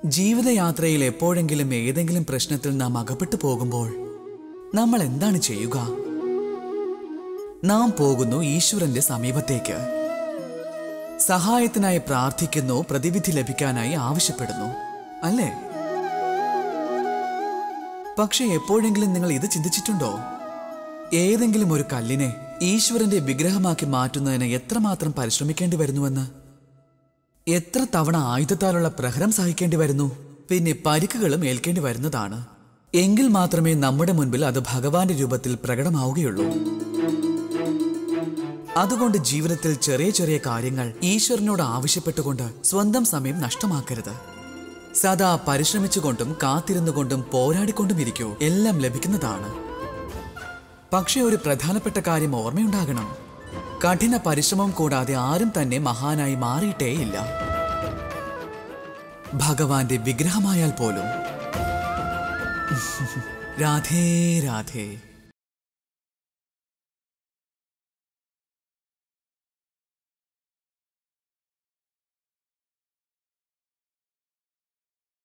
ജീവിതയാത്രയിൽ എപ്പോഴെങ്കിലും ഏതെങ്കിലും പ്രശ്നത്തിൽ നാം അകപ്പെട്ടു പോകുമ്പോൾ നമ്മൾ എന്താണ് ചെയ്യുക നാം പോകുന്നു ഈശ്വരന്റെ സമീപത്തേക്ക് സഹായത്തിനായി പ്രാർത്ഥിക്കുന്നു പ്രതിവിധി ലഭിക്കാനായി ആവശ്യപ്പെടുന്നു അല്ലേ പക്ഷെ എപ്പോഴെങ്കിലും നിങ്ങൾ ഇത് ചിന്തിച്ചിട്ടുണ്ടോ ഏതെങ്കിലും ഒരു കല്ലിനെ ഈശ്വരന്റെ വിഗ്രഹമാക്കി മാറ്റുന്നതിന് എത്രമാത്രം പരിശ്രമിക്കേണ്ടി വരുന്നുവെന്ന് എത്ര തവണ ആയുധത്താലുള്ള പ്രഹരം സഹിക്കേണ്ടി വരുന്നു പിന്നെ പരിക്കുകളും ഏൽക്കേണ്ടി വരുന്നതാണ് എങ്കിൽ മാത്രമേ നമ്മുടെ മുൻപിൽ അത് ഭഗവാന്റെ രൂപത്തിൽ പ്രകടമാവുകയുള്ളൂ അതുകൊണ്ട് ജീവിതത്തിൽ ചെറിയ ചെറിയ കാര്യങ്ങൾ ഈശ്വരനോട് ആവശ്യപ്പെട്ടുകൊണ്ട് സ്വന്തം സമയം നഷ്ടമാക്കരുത് സദാ പരിശ്രമിച്ചുകൊണ്ടും കാത്തിരുന്നുകൊണ്ടും പോരാടിക്കൊണ്ടും ഇരിക്കൂ എല്ലാം ലഭിക്കുന്നതാണ് പക്ഷേ ഒരു പ്രധാനപ്പെട്ട കാര്യം ഓർമ്മയുണ്ടാകണം കഠിന പരിശ്രമം കൂടാതെ ആരും തന്നെ മഹാനായി മാറിയിട്ടേയില്ല ഭഗവാന്റെ വിഗ്രഹമായാൽ പോലും രാധേ രാധേ